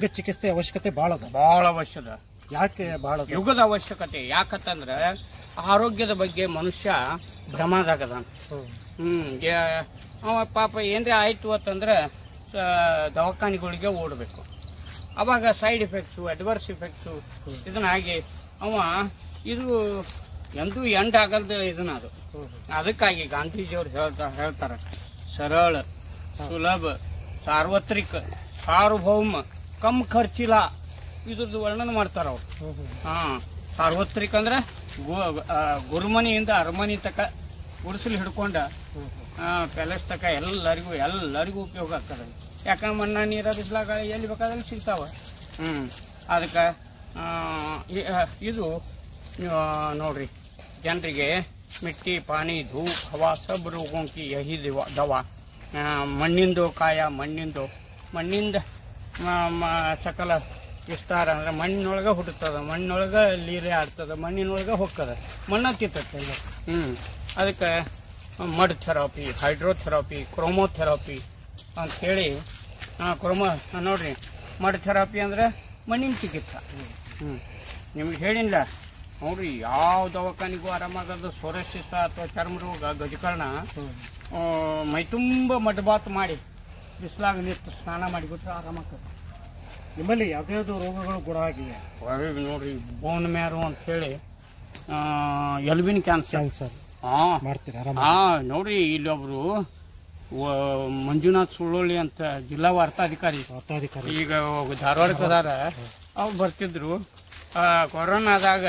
ಈಗ ಚಿಕಿತ್ಸೆ ಅವಶ್ಯಕತೆ ಭಾಳ ಅದ ಭಾಳ ಅವಶ್ಯದ ಯಾಕೆ ಭಾಳ ಅದ ಯುಗದ ಅವಶ್ಯಕತೆ ಯಾಕಂತಂದ್ರೆ ಆರೋಗ್ಯದ ಬಗ್ಗೆ ಮನುಷ್ಯ ಭ್ರಮದಾಗದ ಹ್ಮ್. ಹ್ಮ್ ಯಾ- ಅವ ಪಾಪ ಏನ್ರಿ ಆಯ್ತು ಅಂತಂದ್ರೆ ಆ, ದವಾಖಾನಿಗಳಿಗೆ ಓಡಬೇಕು ಅವಾಗ ಸೈಡ್ ಇಫೆಕ್ಟ್ಸು ಅಡ್ವರ್ಸ್ ಇಫೆಕ್ಟ್ಸು ಇದನ್ನ ಹಾಗೆ ಅವ ಇದು ಎಂದೂ ಎಂಡ್ ಆಗಲ್ದ ಇದನ್ನ ಅದು ಅದಕ್ಕಾಗಿ ಗಾಂಧೀಜಿಯವ್ರು ಹೇಳ್ತಾ ಹೇಳ್ತಾರೆ ಸರಳ ಸುಲಭ ಸಾರ್ವತ್ರಿಕ ಸಾರ್ವಭೌಮ ಕಮ್ ಖರ್ಚಿಲ್ಲ ಇದ್ರದ್ದು ವರ್ಣನೆ ಮಾಡ್ತಾರ ಅವ್ರು ಹ್ಮ್, ಹ್ಮ್. ಹಾ ಸಾರ್ವತ್ರಿಕ ಅಂದ್ರೆ ಗು- ಆ, ಗುರುಮನಿಯಿಂದ ಅರಮನಿ ತಕ ಗುಡಿಸಲು ಹಿಡ್ಕೊಂಡ ಪ್ಯಾಲೇಸ್ ತಕ ಎಲ್ಲರಿಗೂ ಎಲ್ಲರಿಗೂ ಉಪಯೋಗ ಆಗ್ತದೆ ಯಾಕಂದ್ರೆ ಮಣ್ಣ ನೀರ ಬಿಸಿಲಾಗ ಎಲ್ಲಿ ಬೇಕಾದಲ್ಲಿ ಸಿಗ್ತಾವ ಹ್ಮ್ ಅದಕ್ಕೆ ಇದು ಆ, ನೋಡ್ರಿ ಜನರಿಗೆ ಮಿಟ್ಟಿ ಪಾನಿ ಧೂಪ್ ಹವಾ ಸಬ್ ರೋಗೋं की ಯಹಿ ದಿವ ದವಾ ಆ, ಮಣ್ಣಿಂದು ಕಾಯ ಮಣ್ಣಿಂದು ಮಣ್ಣಿಂದ ಮ- ಮ- ಸಕಲ ವಿಸ್ತಾರ ಅಂದ್ರೆ ಮಣ್ಣಿನೊಳಗೆ ಹುಟ್ಟುತ್ತದ ಮಣ್ಣೊಳಗೆ ಲೀಲೆ ಆಡ್ತದ ಮಣ್ಣಿನೊಳಗೆ ಹೋಗ್ತದ ಮಣ್ಣ ತಿತ್ತತ್ತೆ ಹ್ಞೂ ಅದಕ್ಕೆ ಮಡ್ ಥೆರಪಿ ಹೈಡ್ರೋಥೆರಪಿ ಕ್ರೋಮೋಥೆರಪಿ ಅಂಥೇಳಿ ಕ್ರೋಮೋ ನೋಡ್ರಿ ಮಡ್ ಥೆರಪಿ ಅಂದ್ರೆ ಮಣ್ಣಿನ ಚಿಕಿತ್ಸೆ ಹ್ಞೂ ನಿಮ್ಗೆ ಹೇಳಿಲ್ಲ ನೋಡ್ರಿ ಯಾವ ದವಾಖಾನಿಗೂ ಆರಾಮಾಗದು ಸೋರಸಿಸ ಅಥವಾ ಚರ್ಮ ರೋಗ ಗಜಕರ್ಣ ಆ, ಮೈ ತುಂಬ ಮಡ್ಬಾತ್ ಮಾಡಿ ಬಿಸಿಲಾಗ ನಿಂತು ಸ್ನಾನ ಮಾಡಿಬಿಟ್ರೆ ಆರಾಮಾಗ್ತದೆ ನಿಮ್ಮಲ್ಲಿ ಯಾವ್ದಾವ್ದು ರೋಗಗಳು ಗುಣ ಆಗಿವೆ ಹೊರಗೆ ನೋಡ್ರಿ ಬೋನ್ ಮ್ಯಾರು ಅಂತ ಹೇಳಿ ಎಲ್ಬಿನ್ ಕ್ಯಾನ್ಸರ್ ಕ್ಯಾನ್ಸರ್ ಹಾ ಮಾಡ್ತೀರಿ ಆರಾಮ ಹಾ ನೋಡ್ರಿ ಇಲ್ಲೊಬ್ರು ವ- ಮಂಜುನಾಥ್ ಸುಳ್ಳೋಳಿ ಅಂತ ಜಿಲ್ಲಾ ವಾರ್ತಾಧಿಕಾರಿ ವಾರ್ತಾಧಿಕಾರಿ ಈಗ ಧಾರವಾಡಕ್ಕೆ ಅದಾರ ಅವ್ರು ಬರ್ತಿದ್ರು ಆ, ಕೊರೋನಾದಾಗ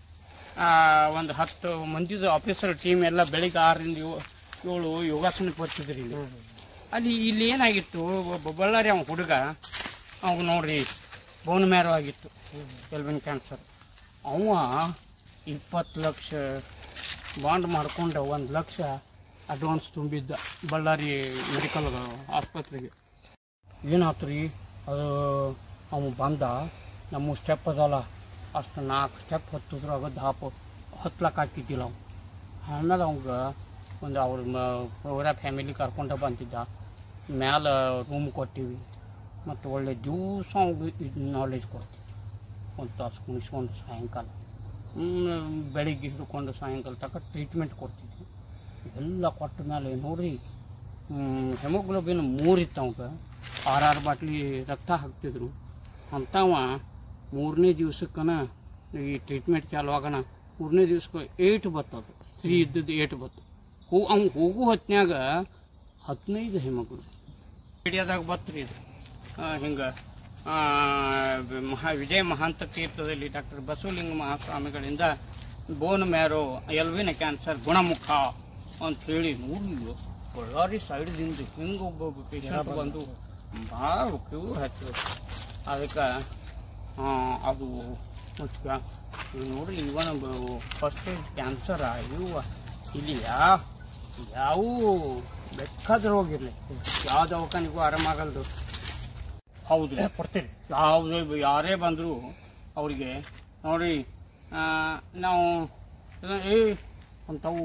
ಆ, ಒಂದು ಹತ್ತು ಮಂದಿದು ಆಫೀಸರ್ ಟೀಮ್ ಎಲ್ಲ ಬೆಳಿಗ್ಗೆ ಆರರಿಂದ ಏಳು ಏಳು ಯೋಗಾಸನಕ್ಕೆ ಬರ್ತಿದ್ರಿ ಇಲ್ಲಿ ಅಲ್ಲಿ ಇಲ್ಲಿ ಏನಾಗಿತ್ತು ಒಬ್ಬ ಬಳ್ಳಾರಿ ಅವ ಹುಡುಗ ಅವ್ ನೋಡ್ರಿ ಬೋನ್ ಮ್ಯಾರೋ ಆಗಿತ್ತು ಎಲ್ಬಿನ್ ಕ್ಯಾನ್ಸರ್ ಅವ ಇಪ್ಪತ್ತು ಲಕ್ಷ ಬಾಂಡ್ ಮಾಡ್ಕೊಂಡ ಒಂದು ಲಕ್ಷ ಅಡ್ವಾನ್ಸ್ ತುಂಬಿದ್ದ ಬಳ್ಳಾರಿ ಮೆಡಿಕಲ್ ಆಸ್ಪತ್ರೆಗೆ ಏನಾಯ್ತು ರೀ ಅದು ಅವ ಬಂದ ನಮ್ಮ ಸ್ಟೆಪ್ ಅದಲ್ಲ ಅಷ್ಟು ನಾಲ್ಕು ಸ್ಟೆಪ್ ಹತ್ತಿದ್ರಾಗ ದಾಪ ಹತ್ಲಕ್ಕೆ ಹಾಕಿದ್ದಿಲ್ಲ ಅವ ಆಮೇಲೆ ಅವಂಗ ಒಂದು ಅವ್ರ ಅವರ ಫ್ಯಾಮಿಲಿ ಕರ್ಕೊಂಡು ಬಂದಿದ್ದ ಮ್ಯಾಲೆ ರೂಮ್ ಕೊಟ್ಟಿವಿ ಮತ್ತು ಒಳ್ಳೆ ದಿವಸ ಅವ್ಗೆ ಇದು ನಾಲೆಜ್ ಕೊಡ್ತೀವಿ ಒಂದು ತಾಸು ಕುಣಿಸ್ಕೊಂಡು ಸಾಯಂಕಾಲ ಹ್ಮ್, ಬೆಳಿಗ್ಗೆ ಹಿಡ್ಕೊಂಡು ಸಾಯಂಕಾಲ ತನಕ ಟ್ರೀಟ್ಮೆಂಟ್ ಕೊಡ್ತಿದ್ವಿ ಎಲ್ಲ ಕೊಟ್ಟ ಮೇಲೆ ನೋಡ್ರಿ ಹೆಮೋಗ್ಲೋಬಿನ್ ಮೂರಿತ್ತು ಅವಂಗೆ ಆರಾರು ಬಾಟ್ಲಿ ರಕ್ತ ಹಾಕ್ತಿದ್ರು ಅಂಥವ ಮೂರನೇ ದಿವ್ಸಕ್ಕನ ಈ ಟ್ರೀಟ್ಮೆಂಟ್ ಚಾಲು ಆಗೋಣ ಮೂರನೇ ದಿವ್ಸಕ್ಕೆ ಏಟು ಬತ್ತದು ಸ್ತ್ರೀ ಇದ್ದದ್ದು ಏಟು ಬತ್ತು ಹೋ ಅವ್ನು ಹೋಗೋ ಹೊತ್ನ್ಯಾಗ ಹದಿನೈದು ಹೆಮೋಗ್ಲೋಬಿನ್ ಮೀಡಿಯಾದಾಗ ಬತ್ರಿ ಇದು ಹಿಂಗೆ ಮಹಾ ವಿಜಯ ಮಹಾಂತ ತೀರ್ಥದಲ್ಲಿ ಡಾಕ್ಟರ್ ಬಸವಲಿಂಗ ಮಹಾಸ್ವಾಮಿಗಳಿಂದ ಬೋನ್ ಮ್ಯಾರೋ ಎಲ್ವಿನ ಕ್ಯಾನ್ಸರ್ ಗುಣಮುಖ ಅಂತ ಹೇಳಿ ನೋಡಿ ಬಳ್ಳಾರಿ ಸೈಡ್ದಿಂದ ಹಿಂಗೆ ಒಬ್ಬೊಬ್ಬ ಪೇಷಂಟ್ ಬಂದು ಭಾಳ ಕ್ಯೂ ಹಚ್ಚು ಅದಕ್ಕೆ ಅದು ಮತ್ತು ನೋಡ್ರಿ ಇವನ ಫಸ್ಟ್ ಸ್ಟೇಜ್ ಕ್ಯಾನ್ಸರ್ ಇವ ಇಲ್ಲಿ ಯಾ ಯಾವ ಬೇಕಾದ್ರೂ ಹೋಗಿರ್ಲಿ ಯಾವ ದವಾಖಾನಿಗೂ ಆರಾಮಾಗಲ್ದು ಹೌದು ಕೊಡ್ತೀರಿ ಯಾವುದೇ ಯಾರೇ ಬಂದರೂ ಅವರಿಗೆ ನೋಡಿ ಆ, ನಾವು ಇದನ್ನ- ಏ ಅಂಥವು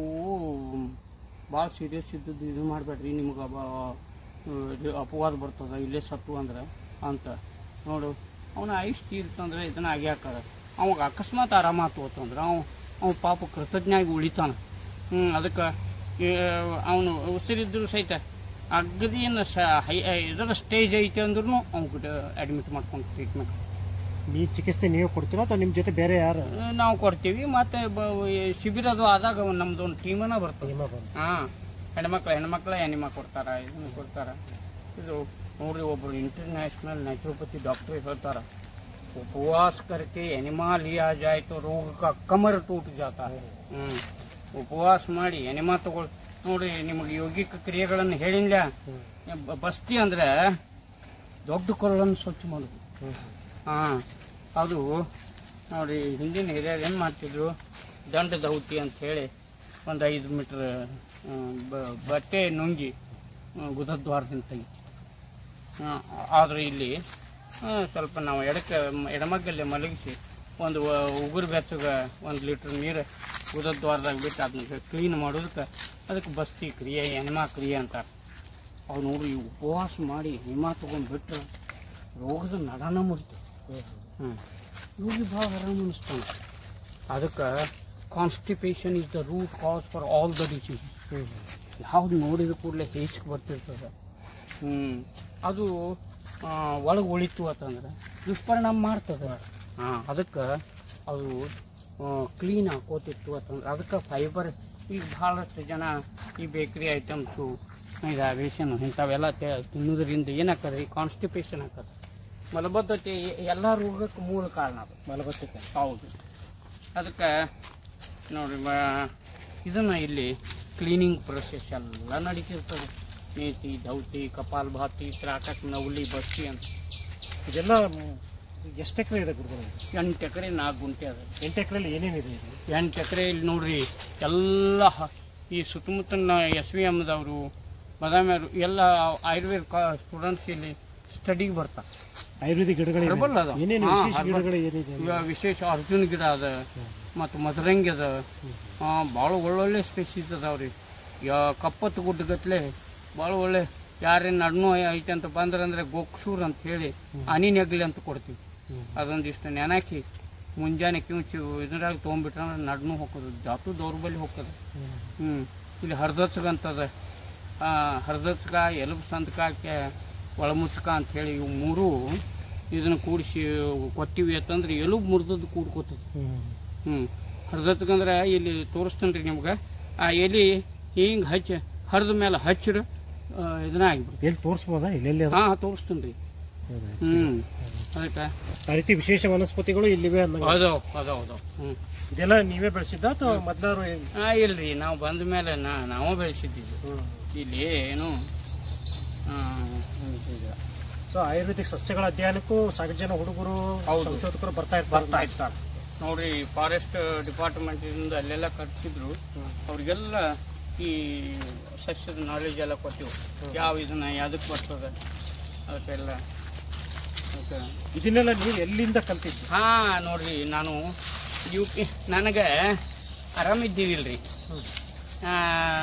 ಭಾಳ ಸೀರಿಯಸ್ ಇದ್ದದ್ದು ಇದು ಮಾಡಬೇಡ್ರಿ ನಿಮ್ಗೆ ಅವ ಇದು ಅಪವಾದ ಬರ್ತದೆ ಇಲ್ಲೇ ಸತ್ತು ಅಂದ್ರೆ ಅಂತ ನೋಡು ಅವನ ಐಸ್ ತೀರ್ತಂದ್ರೆ ಇದನ್ನ ಆಗಿ ಹಾಕದ ಅವಾಗ ಅಕಸ್ಮಾತ್ ಆರಾಮಾತು ಅಂತಂದ್ರೆ ಅವ ಅವ ಪಾಪ ಕೃತಜ್ಞಾಗಿ ಉಳಿತಾನ ಹ್ಞೂ ಅದಕ್ಕೆ ಅವನು ಉಸಿರಿದ್ರು ಸಹಿತ ಅಗದಿನ ಸ ಹೈ ಇದರ ಸ್ಟೇಜ್ ಐತೆ ಅಂದ್ರೂ ಅವ್ನಿಗೆ ಅಡ್ಮಿಟ್ ಮಾಡ್ಕೊಂಡು ಟ್ರೀಟ್ಮೆಂಟ್ ಈ ಚಿಕಿತ್ಸೆ ನೀವು ಕೊಡ್ತೀರಾ ಅಥವಾ ನಿಮ್ಮ ಜೊತೆ ಬೇರೆ ಯಾರು ನಾವು ಕೊಡ್ತೀವಿ ಮತ್ತು ಶಿಬಿರದು ಆದಾಗ ಒಂದ್ ನಮ್ದು ಒಂದು ಟೀಮನ ಬರ್ತದೆ ನಿಮ್ಮ ಬಂದು ಹಾಂ ಹೆಣ್ಮಕ್ಳು ಹೆಣ್ಮಕ್ಳ ಎನಿಮ ಕೊಡ್ತಾರ ಇದನ್ನು ಕೊಡ್ತಾರ ಇದು ನೋಡ್ರಿ ಒಬ್ಬರು ಇಂಟರ್ನ್ಯಾಷನಲ್ ನ್ಯಾಚುರೋಪತಿ ಡಾಕ್ಟರ್ ಹೇಳ್ತಾರ उपवास करके एनिमा लिया जाए तो रोग का कमर टूट जाता है ಹ್ಮ್ ಉಪವಾಸ ಮಾಡಿ ಎನಿಮಾ ತಗೊಳ್ ನೋಡ್ರಿ ನಿಮಗೆ ಯೋಗಿಕ ಕ್ರಿಯೆಗಳನ್ನು ಹೇಳಿಲ್ಲ ಬ- ಬಸ್ತಿ ಅಂದ್ರೆ ದೊಡ್ಡ ಕೊರಳನ್ನು ಸ್ವಚ್ಛ ಮಾಡೋದು ಹಾಂ ಅದು ನೋಡಿ ಹಿಂದಿನ ಹಿರಿಯರು ಏನು ಮಾಡ್ತಿದ್ರು ದಂಡ ದೌತಿ ಅಂತ ಹೇಳಿ ಒಂದು ಐದು ಮೀಟ್ರ್ ಬಟ್ಟೆ ನುಂಗಿ ಆ, ಗುದದ್ವಾರದಿಂದ ತೆಗಿತಿದ್ರು ಆದರೆ ಇಲ್ಲಿ ಆ, ಸ್ವಲ್ಪ ನಾವು ಎಡಕ್ಕೆ ಎಡಮಗ್ಗಲ್ಲೇ ಮಲಗಿಸಿ ಒಂದು ವ- ಉಗುರು ಬೆಚ್ಚಗೆ ಒಂದು ಲೀಟ್ರ್ ನೀರು ಗುದದ್ವಾರದಾಗ ಬಿಟ್ಟು ಅದನ್ನ ಕ್ಲೀನ್ ಮಾಡೋದಕ್ಕೆ ಅದಕ್ಕೆ ಬಸ್ತಿ ಕ್ರಿಯೆ ಎನಿಮಾ ಕ್ರಿಯೆ ಅಂತಾರೆ ಅವು ನೋಡ್ರಿ ಈ ಉಪವಾಸ ಮಾಡಿ ಎನಿಮಾ ತೊಗೊಂಡು ಬಿಟ್ರೆ ರೋಗದ ನಡನ ಮುರಿತು ಹ್ಞೂ ಇವ್ರಿಗೆ ಭಾಳ ಆರಾಮ ಅನಿಸ್ತಾನೆ ಅದಕ್ಕೆ constipation is the root cause for all the disease ಯಾವ್ದು ನೋಡಿದ ಕೂಡಲೇ ಹೇಸಿಗೆ ಬರ್ತಿರ್ತದೆ ಹ್ಞೂ ಅದು ಒಳಗೆ ಉಳಿತು ಅಂತಂದ್ರೆ ದುಷ್ಪರಿಣಾಮ ಮಾಡ್ತದೆ ಹಾಂ ಅದಕ್ಕೆ ಅದು ಕ್ಲೀನ್ ಹಾಕೋತಿತ್ತು ಅಂತಂದ್ರೆ ಅದಕ್ಕೆ ಫೈಬರ್ ಈಗ ಭಾಳಷ್ಟು ಜನ ಈ ಬೇಕ್ರಿ ಐಟಮ್ಸು ಇದು ಅವೇಷನ್ ಇಂಥವೆಲ್ಲ ತೆ- ತಿನ್ನೋದ್ರಿಂದ ಏನಾಗ್ತದೆ ಈ ಕಾನ್ಸ್ಟಿಪೇಷನ್ ಆಗ್ತದೆ ಮಲಬದ್ಧತೆ ಎಲ್ಲ ರೋಗಕ್ಕೆ ಮೂಲ ಕಾರಣ ಅದು ಮಲಬದ್ಧತೆ ಹೌದು ಅದಕ್ಕೆ ನೋಡ್ರಿ ಮ- ಇದನ್ನ ಇಲ್ಲಿ ಕ್ಲೀನಿಂಗ್ ಪ್ರೊಸೆಸ್ ಎಲ್ಲ ನಡೀತಿರ್ತದೆ ಮೇತಿ ದೌತಿ ಕಪಾಲ್ಭಾತಿ ತ್ರಾಟಕ್ ನವಲಿ ಬಸ್ತಿ ಅಂತ ಇದೆಲ್ಲ ಎಷ್ಟು ಎಕರೆ ಇದೆ ಗುರುಗಳು ಎಂಟು ಎಕರೆ ನಾಲ್ಕು ಗುಂಟೆ ಅದ ಎಂಟು ಎಕರೆಯಲ್ಲಿ ಏನೇನಿದೆ ಇದು ಎಂಟು ಎಕರೆ ಇಲ್ಲಿ ನೋಡ್ರಿ ಎಲ್ಲ ಹ- ಈ ಸುತ್ತಮುತ್ತಲಿನ ಎಸ್ ವಿ ಎಮ್ದವರು ಬದಾಮಿಯವರು ಎಲ್ಲ ಆಯುರ್ವೇದ ಕಾ ಸ್ಟೂಡೆಂಟ್ಸ್ ಇಲ್ಲಿ ಸ್ಟಡಿಗೆ ಬರ್ತಾರೆ ಆಯುರ್ವೇದಿಕ್ ಗಿಡಗಳಿವೆ Herbal ಅದ. ಏನೇನು ಹಾ, ವಿಶೇಷ herbal. ಗಿಡಗಳು ಏನಿದೆ ಇವಾಗ ವಿಶೇಷ ಅರ್ಜುನ್ ಗಿಡ ಅದ ಮತ್ತು ಮದರಂಗಿ ಅದ ಭಾಳ ಒಳ್ಳೊಳ್ಳೆ ಸ್ಪೆಸಿಸ್ ಅದಾವ್ರಿ ಯಾ ಕಪ್ಪತ್ತು ಗುಡ್ಡಗತ್ಲೆ ಭಾಳ ಒಳ್ಳೆ ಯಾರೇನು ನಡ್ನು ಐತೆ ಅಂತ ಬಂದ್ರಂದ್ರೆ ಗೋಕ್ಸೂರ್ ಅಂತ ಹೇಳಿ ಹನಿ ನೆಗ್ಲಿ ಅಂತ ಕೊಡ್ತೀವಿ ಹ್ಮ್. ಅದೊಂದಿಷ್ಟು ನೆನಾಕಿ ಮುಂಜಾನೆ ಕಿಂಚು ಇದ್ರಾಗ ತೊಗೊಂಡ್ಬಿಟ್ರೆ ನಡ್ನು ಹೋಗೋದು ಜಾತು ದೌರ್ಬಲ್ಯ ಹೋಗೋದು ಹ್ಮ್. ಹ್ಞೂ ಇಲ್ಲಿ ಹರ್ದಚ್ಗಂತದ ಹರ್ದಚ್ಕ ಎಲುಬು ಸಂದಕ ಒಳಮುಚ್ಕ ಅಂತ ಹೇಳಿ ಇವು ಮೂರು ಇದನ್ನು ಕೂಡಿಸಿ ಕೊಟ್ಟಿವಿ ಅಂತಂದ್ರೆ ಎಲುಬು ಮುರಿದದ್ದು ಕೂಡ್ಕೋತದೆ ಹ್ಮ್. ಹ್ಞೂ ಹರ್ದತ್ಕಂದ್ರೆ ಇಲ್ಲಿ ತೋರಿಸ್ತೇನೆ ರೀ ನಿಮ್ಗೆ ಆ ಎಲೆ ಹಿಂಗೆ ಹಚ್ಚಿ ಹರಿದ ಮೇಲೆ ಹಚ್ಚಿರ ಇದನ್ನ ಆಗಿಬಿಡ್ತು ಎಲ್ಲಿ ತೋರಿಸ್ಬೋದಾ ಇಲ್ಲೆಲ್ಲಿ ಅದ? ಹಾಂ ತೋರಿಸ್ತೇನೆ ರೀ ಹೌದಾ? ಹ್ಞೂ ಅದಕ್ಕೆ ಆ ರೀತಿ ವಿಶೇಷ ವನಸ್ಪತಿಗಳು ಇಲ್ಲಿವೆ ಅಂದಂಗ ಅದಾವ ಅದಾವ ಅದಾವ ಹ್ಞೂ ಇದೆಲ್ಲ ನೀವೇ ಬೆಳೆಸಿದ್ದ ಅಥವಾ ಮೊದ್ಲಾರು ಏನ್- ಹಾಂ ಇಲ್ರಿ ನಾವು ಬಂದ ಮೇಲೆ ನಾ ನಾವು ಬೆಳೆಸಿದ್ದೀವಿ ಹ್ಮ್. ಇಲ್ಲಿ ಏನು ಆ, ಸೊ ಆಯುರ್ವೇದಿಕ್ ಸಸ್ಯಗಳ ಅಧ್ಯಯನಕ್ಕೂ ಸಾಕಷ್ಟು ಜನ ಹುಡುಗರು ಹೌದು. ಸಂಶೋಧಕರು ಬರ್ತಾ ಬರ್ತಾ ಇರ್ತಾರೆ ಇರ್ತಾರೆ ನೋಡ್ರಿ ಫಾರೆಸ್ಟ್ ಡಿಪಾರ್ಟ್ಮೆಂಟಿಂದ ಅಲ್ಲೆಲ್ಲ ಕರ್ತಿದ್ರು ಅವ್ರಿಗೆಲ್ಲ ಈ ಸಸ್ಯದ ನಾಲೆಜ್ ಎಲ್ಲ ಕೊಟ್ಟಿವು ಯಾವ ಇದನ್ನ ಯಾವ್ದಕ್ಕೆ ಬರ್ತದೆ ಅದಕ್ಕೆಲ್ಲ ಅದಕ್ಕೆ ಇದನ್ನೆಲ್ಲ ನೀವು ಎಲ್ಲಿಂದ ಕಲ್ತಿದ್ದು ಹಾ ನೋಡ್ರಿ ನಾನು ಯು ಪಿ ನನಗೆ ಆರಾಮಿದ್ದೀವಿಲ್ರಿ ಹ್ಮ್. ಆ,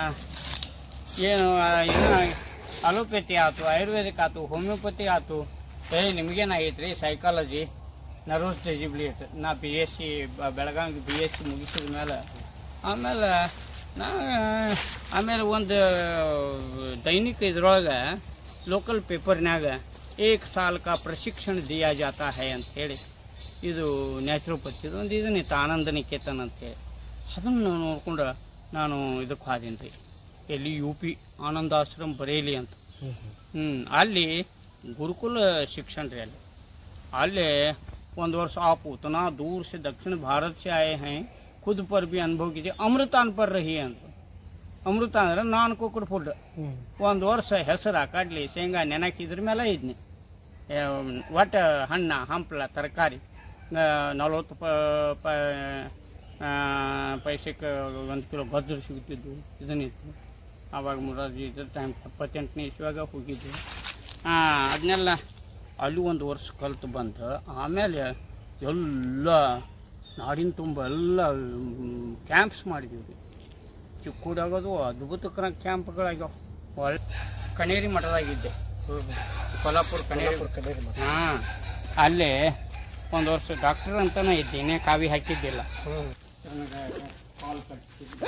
ಏನು ಆ, ಏನು ಅಲೋಪತಿ ಆಯ್ತು ಆಯುರ್ವೇದಿಕ್ ಆಯ್ತು ಹೋಮಿಯೋಪತಿ ಆಯ್ತು ಏ ನಿಮಗೇನಾಗೈತೆ ರೀ ಸೈಕಾಲಜಿ ನರ್ವಸ್ ಡಿಜಿಬಿಲಿಟಿ ನಾ B S C Belagavi B S C ಮುಗಿಸಿದ ಮೇಲೆ ಆಮೇಲೆ ನಾ ಆಮೇಲೆ ಒಂದು ದೈನಿಕ ಇದ್ರೊಳಗೆ ಲೋಕಲ್ ಪೇಪರ್ನ್ಯಾಗ ಏಕ್ ಸಾಲ್ ಕಾ ಪ್ರಶಿಕ್ಷಣ ದಿಯಾ ಜಾತಾ ಹೈ ಅಂತ ಹೇಳಿ ಇದು ನ್ಯಾಚುರೋಪತಿ ಒಂದು ಇದನ್ನಿತ್ತು ಆನಂದ ನಿಕೇತನ್ ಅಂತೇಳಿ ಅದನ್ನು ನೋಡ್ಕೊಂಡು ನಾನು ಇದಕ್ಕೆ ಹೋದೀನಿ ರೀ ಎಲ್ಲಿ ಯು ಪಿ ಆನಂದಾಶ್ರಮ ಬರೇಲಿ ಅಂತ ಹ್ಮ್, ಹ್ಮ್. ಹ್ಞೂ ಅಲ್ಲಿ ಗುರುಕುಲ ಶಿಕ್ಷಣ ರೀ ಅಲ್ಲಿ ಅಲ್ಲಿ ಒಂದು ವರ್ಷ आप उतना दूर से दक्षिण भारत से आए हैं खुद पर भी अनुभव कीजिए अमृतान पर रही ಅಂತ ಅಮೃತ ಅಂದ್ರೆ ನಾನ್ ಕುಕ್ಕಡ್ ಫುಡ್ ಹ್ಮ್. ಒಂದು ವರ್ಷ ಹೆಸರು ಕಡ್ಲಿ ಶೇಂಗಾ ನೆನಕಿದ್ರ ಮೇಲೆ ಇದ್ನಿ ಒಟ್ಟು ಹಣ್ಣ ಹಂಪಲ ತರಕಾರಿ ನಲ್ವತ್ತು ಪ ಪ ಆ, ಪೈಸೆಗೆ ಒಂದು ಕಿಲೋ ಗಜ್ಜರು ಸಿಗ್ತಿದ್ದು ಇದನ್ನಿತ್ತು ಆವಾಗ ಮುರಾರ್ಜಿ ಇದ್ರ ಟೈಮ್ ಎಪ್ಪತ್ತೆಂಟನೇ ಇಸ್ವಾಗ ಹೋಗಿದ್ದು ಅದನ್ನೆಲ್ಲ ಅಲ್ಲಿ ಒಂದು ವರ್ಷ ಕಲ್ತು ಬಂತು ಆಮೇಲೆ ಎಲ್ಲ ನಾಡಿನ ತುಂಬ ಎಲ್ಲ ಕ್ಯಾಂಪ್ಸ್ ಮಾಡಿದ್ದೀವಿ ರೀ ಚಿಕ್ಕೂಡಾಗೋದು ಅದ್ಭುತಕರ ಕ್ಯಾಂಪ್ಗಳಾಗ್ಯಾವ ಒಳ್ಳೆ ಕಣೇರಿ ಮಠದಾಗಿದ್ದೆ ಕೊಲ್ಲಾಪುರ ಕಣೇರಿ ಕೊಲ್ಲಾಪುರ ಕನೇರಿ ಮಠ. ಹಾಂ ಅಲ್ಲೇ ಒಂದು ವರ್ಷ ಡಾಕ್ಟರ್ ಅಂತಾನೆ ಇದ್ದೀನಿ ಕಾವಿ ಹಾಕಿದ್ದಿಲ್ಲ ಹ್ಮ್. ಕಾಲ್ ಕಟ್ತಿದ್ದೆ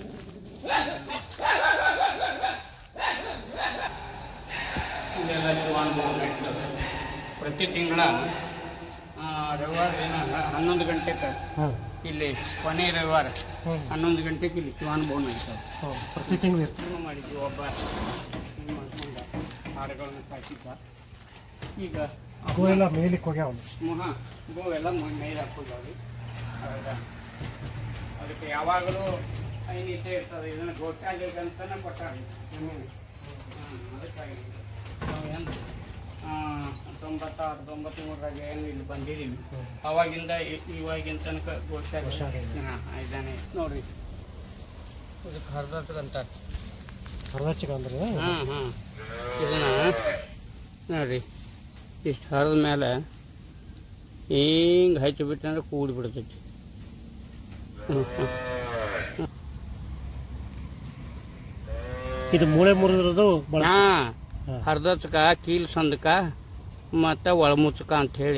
ಇಲ್ಲೆಲ್ಲ ಶಿವಾನುಭವ ನಡೀತದೆ. ಪ್ರತಿ ತಿಂಗಳ ರವಿವಾರ ದಿನ ಹನ್ನೊಂದು ಗಂಟೆಗೆ ಹಾ. ಇಲ್ಲಿ ಕೊನೆ ರವಿವಾರ ಹ್ಮ್. ಹನ್ನೊಂದು ಗಂಟೆಗೆ ಇಲ್ಲಿ ಶಿವಾನುಭವ ನಡೀತದೆ ಹೌದು. ಪ್ರತಿ ತಿಂಗಳು ಇರ್ತದೆ ಶುರು ಮಾಡಿದ್ವಿ ಒಬ್ಬ ಇದು ಮಾಡ್ಕೊಂಡ ಹಾಡುಗಳನ್ನ ಸಾಕಿದ್ದ ಈಗ ಗೋ ಎಲ್ಲ ಮೇಲಿಕ್ಕೆ ಹೋಗ್ಯಾವ ಹಾಂ ಗೋವೆಲ್ಲ ನೀರು ಹಾಕೋದಾವೆ ಅದಕ್ಕೆ ಯಾವಾಗಲೂ ಐನೀತೆ ಇರ್ತದೆ ಇದನ್ನು ಗೋಟಾಗಿ ಅಂತಾನೆ ಕೊಟ್ಟಾರೆ ಜಮೀನು ಹ್ಮ್, ಅದಕ್ಕಾಗಿ ನಾವು ಏನು ತೊಂಬತ್ತಾರು ತೊಂಬತ್ತ್ಮೂರರಾಗ ಏನು ಇಲ್ಲಿ ಬಂದಿದ್ದೀವಿ ಅವಾಗಿಂದ ಇ- ಇವಾಗಿನ ತನಕ ಗೋಶಾಲೆ ಗೋಶಾಲೆ. ಹಾಂ ಇದ್ದಾನೆ ನೋಡ್ರಿ ಇದಕ್ಕೆ ಹರಿದತ್ತಂತ ಹರದಚ್ಚಿಗ ಅಂದ್ರೆ ಹಾಂ ಹಾಂ ಇದನ್ನ ನೋಡ್ರಿ ಇಷ್ಟು ಹರಿದ ಮೇಲೆ ಹಿಂಗೆ ಹಚ್ಚಿಬಿಟ್ಟು ಅಂದ್ರೆ ಕೂಡಿ ಬಿಡ್ತೈತಿ ಹ್ಞೂ ಹ್ಞೂ ಇದು ಮೂಳೆ ಮುರಿದಿರೋದು ಬಳಸ್ತಾರೆ ಹಾಂ ಹಾ. ಹರ್ದತ್ಕ ಕೀಲ್ ಸಂದಕ ಮತ್ತು ಒಳಮುಚ್ಚಕ ಅಂಥೇಳಿ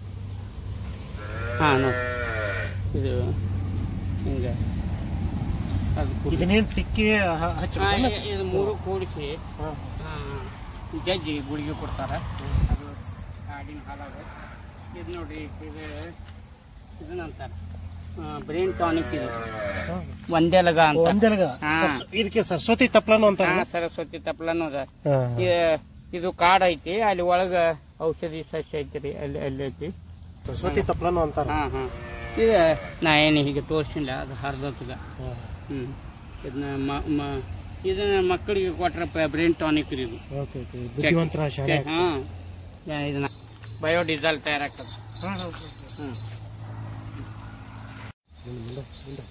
ಹಾಂ ನೋಡಿ ಇದು ಹಿಂಗೆ ಅದು ಕುಡಿ- ಇದನ್ನೇನು ತಿಕ್ಕಿ ಹ- ಹಾ, ಹಚ್ಬೇಕಲ್ಲ? ಇ- ಇದು ಮೂರು ಕೂಡಿಸಿ ಹಾ. ಜಜ್ಜಿ ಗುಳಿಗೆ ಕೊಡ್ತಾರೆ ಅದು ಕಾಡಿನ ಹಾಲಾಗ ಇದು ನೋಡಿ ಇದು ಇದನ್ನಂತಾರೆ ಬ್ರೈನ್ ಟಾನಿಕ್ ಇದು ಹಾ. ಒಂದೆಲಗ ಅಂತ ಒಂದೆಲಗ ಹಾ. ಸರ್ಸ್- ಇದಕ್ಕೆ ಸರಸ್ವತಿ ತಪ್ಲನು ಅಂತ ಹಾ, ಸರಸ್ವತಿ ತಪ್ಪಲನು ಅದ ಇ- ಇದು ಕಾಡ್ ಐತಿ ಅಲ್ಲಿ ಒಳಗ ಔಷಧಿ ಸಸ್ಯ ಐತಿ ಅಲ್ಲಿ ಅಲ್ಲಿ ಐತಿ ಸರಸ್ವತಿ ತಪ್ಲನು ಅಂತಾರ ಹಾ ಹಾ ಇದು ನಾ ಏನು ಹೀಗೆ ತೋರಿಸಿಲ್ಲ ಅದು ಹರಿದೋತಗ ಹ್ಮ್ ಇದನ್ನ ಮ- ಮ- ಇದನ್ನ ಮಕ್ಕಳಿಗೆ ಕೊಟ್ರೆ ಬ್ರೈನ್ ಟಾನಿಕ್ ರೀ ಇದು ಓಕೆ ಓಕೆ ಬುದ್ಧಿವಂತರ ಶಾಲೆ ಹಾ ಇದನ್ನ ಬಯೋಡೀಸೆಲ್ ತಯಾರಾಗ್ತದೆ ಹಾ, ಹಾ, ಹಾ. ಹ್ಮ್ ಮುಂದೆ, ಮುಂದೆ, ಮುಂದೆ.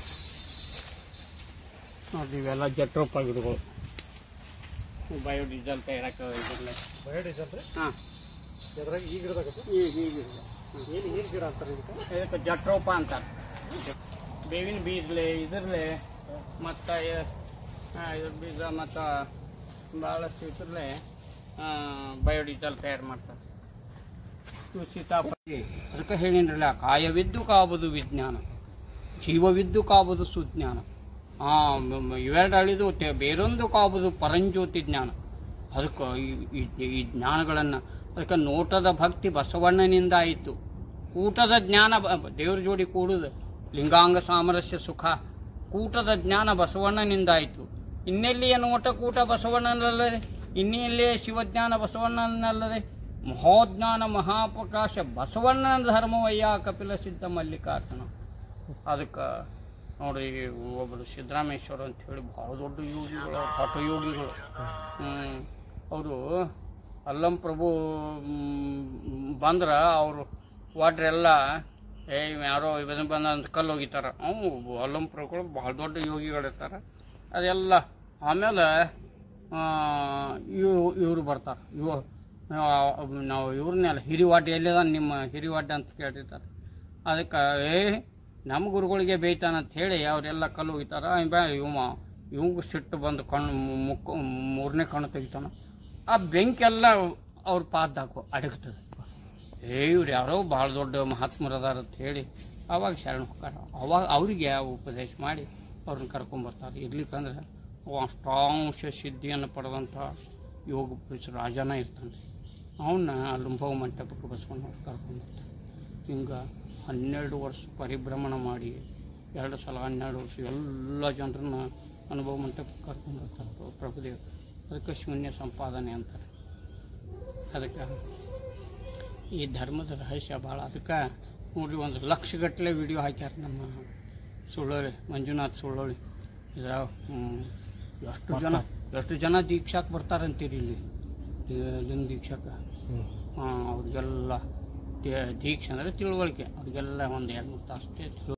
ನೋಡ್ರಿ ಇವೆಲ್ಲ ಜಟ್ರೋಪ ಗಿಡಗಳು ಬಯೋಡೀಸೆಲ್ ತಯಾರಾಗ್ತದೆ ಇದ್ರಲ್ಲೇ ಬಯೋಡೀಸೆಲ್ ರೀ ಹಾಂ ಎದ್ರಾಗ ಈ ಗಿಡದಾಗತ್ತೆ ಈಗ ಈಗ ಏನು ಏನು ಗಿಡ ಅಂತಾರೆ ಇದಕ್ಕೆ ಇದಕ್ಕೆ ಜಟ್ರೋಪ ಅಂತಾರೆ ಬೇವಿನ ಬೀಜಲೆ ಇದ್ರಲೆ ಮತ್ತು ಇದ್ರ ಬೀಜ ಮತ್ತು ಭಾಳಷ್ಟು ಇದ್ರಲೆ ಬಯೋಡೀಸೆಲ್ ತಯಾರು ಮಾಡ್ತಾರೆ ಇವು ಸೀತಾಫಲ ಅದಕ್ಕೆ ಹೇಳಿನ್ರಲ್ಲ ಕಾಯವಿದ್ದು ಕಾಬುದು ವಿಜ್ಞಾನ ಜೀವವಿದ್ದು ಕಾಬುದು ಸುಜ್ಞಾನ ಆ ಮ- ಮ- ಇವೆರಡು ಅಳಿದು ತೆ- ಬೇರೊಂದು ಕಾಬುದು ಪರಂಜ್ಯೋತಿ ಜ್ಞಾನ ಅದಕ್ಕೆ ಈ- ಈ ಈ ಜ್ಞಾನಗಳನ್ನು ಅದಕ್ಕೆ ನೋಟದ ಭಕ್ತಿ ಬಸವಣ್ಣನಿಂದ ಆಯಿತು ಕೂಟದ ಜ್ಞಾನ ಬ- ಬ- ದೇವ್ರ ಜೋಡಿ ಕೂಡುದು ಲಿಂಗಾಂಗ ಸಾಮರಸ್ಯ ಸುಖ ಕೂಟದ ಜ್ಞಾನ ಬಸವಣ್ಣನಿಂದ ಆಯಿತು ಇನ್ನೆಲ್ಲಿಯ ನೋಟ ಕೂಟ ಬಸವಣ್ಣನಲ್ಲದೆ ಇನ್ನೆಲ್ಲಿಯ ಶಿವಜ್ಞಾನ ಬಸವಣ್ಣನಲ್ಲದೆ ಮಹೋಜ್ಞಾನ ಮಹಾಪ್ರಕಾಶ ಬಸವಣ್ಣನ ಧರ್ಮವಯ್ಯ ಕಪಿಲ ಸಿದ್ಧ ಮಲ್ಲಿಕಾರ್ಜುನ ಅದಕ್ಕೆ ನೋಡ್ರಿ ಒಬ್ಬರು ಸಿದ್ದರಾಮೇಶ್ವರ ಅಂತ ಹೇಳಿ ಭಾಳ ದೊಡ್ಡ ಯೋಗಿಗಳು ಹಠಯೋಗಿಗಳು ಅವರು ಅಲ್ಲಂ ಪ್ರಭು ಮ್, ಬಂದ್ರ ಅವರು ವಾಟ್ರೆಲ್ಲ ಏ ಇವ್ ಯಾರೋ ಇದನ್ನ ಬಂದ ಅಂತ ಕಲ್ಲು ಒಗಿತಾರ ಅವು ಅಲ್ಲಂ ಪ್ರಭುಗಳು ಭಾಳ ದೊಡ್ಡ ಯೋಗಿಗಳಿರ್ತಾರೆ ಅದೆಲ್ಲ ಆಮೇಲೆ ಇವ್ ಇವರು ಬರ್ತಾರೆ ಇವ ನಾವು ಇವ್ರನ್ನೆಲ್ಲ ಹಿರಿವಾಟ ಎಲ್ಲಿದ ನಿಮ್ಮ ಹಿರಿವಾಟ ಅಂತ ಕೇಳಿರ್ತಾರೆ ಅದಕ್ಕೆ ಏ ನಮ್ಮ ಗುರುಗಳಿಗೆ ಬೇಯ್ತಾನ ಅಂತ ಹೇಳಿ ಅವರೆಲ್ಲ ಕಲ್ಲು ಒಗಿತಾರ ಇವ ಇವಂಗೂ ಸಿಟ್ಟು ಬಂದು ಕಣ್ಣು ಮುಕ್ಕು ಮೂರನೇ ಕಣ್ಣು ತೆಗಿತಾನ ಆ ಬೆಂಕೆಲ್ಲ ಅವ್ರ ಪಾದ ಹಾಕೋ ಅಡಗ್ತದೆ ಏ ಇವ್ರು ಯಾರೋ ಭಾಳ ದೊಡ್ಡ ಮಹಾತ್ಮರದಾರ ಅಂತ ಹೇಳಿ ಅವಾಗ ಶರಣ ಹೋಗ್ತಾರ ಅವಾಗ ಅವರಿಗೆ ಉಪದೇಶ ಮಾಡಿ ಅವ್ರನ್ನ ಕರ್ಕೊಂಬರ್ತಾರೆ ಇರ್ಲಿಕ್ಕಂದ್ರೆ ಅವ ಅಷ್ಟಾಂಶ ಸಿದ್ಧಿಯನ್ನು ಪಡೆದಂಥ ಯೋಗ ಪುರುಷ ರಾಜನ ಇರ್ತಾನೆ ಅವನ್ನ ಅನುಭವ ಮಂಟಪಕ್ಕೆ ಬಸ್ಕೊಂಡು ಕರ್ಕೊಂಡ್ಬರ್ತಾರೆ ಹಿಂಗೆ ಹನ್ನೆರಡು ವರ್ಷ ಪರಿಭ್ರಮಣ ಮಾಡಿ ಎರಡು ಸಲ ಹನ್ನೆರಡು ವರ್ಷ ಎಲ್ಲ ಜನರನ್ನ ಅನುಭವ ಮಂಟಪಕ್ಕೆ ಕರ್ಕೊಂಡ್ಬರ್ತಾರೆ ಪ್ರ- ಪ್ರಭುದೇವ್ ಅದಕ್ಕೆ ಶೂನ್ಯ ಸಂಪಾದನೆ ಅಂತಾರೆ ಅದಕ್ಕೆ ಈ ಧರ್ಮದ ರಹಸ್ಯ ಭಾಳ ಅದಕ್ಕೆ ನೋಡ್ರಿ ಒಂದು ಲಕ್ಷಗಟ್ಟಲೆ ವಿಡಿಯೋ ಹಾಕ್ಯಾರ ನಮ್ಮ ಸುಳ್ಳೋಳಿ ಮಂಜುನಾಥ್ ಸುಳ್ಳೋಳಿ ಇದ್ರ ಹ್ಮ್, ಎಷ್ಟು ಜನ ಎಷ್ಟು ಜನ ದೀಕ್ಷಾಕ್ಕೆ ಬರ್ತಾರಂತೀರಿ ಇಲ್ಲಿ ಲಿ- ಲಿಂಗ ದೀಕ್ಷಕ್ಕೆ ಹ್ಮ್. ಹಾಂ ಅವ್ರಿಗೆಲ್ಲ ದೀಕ್ಷೆ ಅಂದರೆ ತಿಳುವಳಿಕೆ ಅವ್ರಿಗೆಲ್ಲ ಒಂದು ಎರಡು ಮೂರು ತಾಸು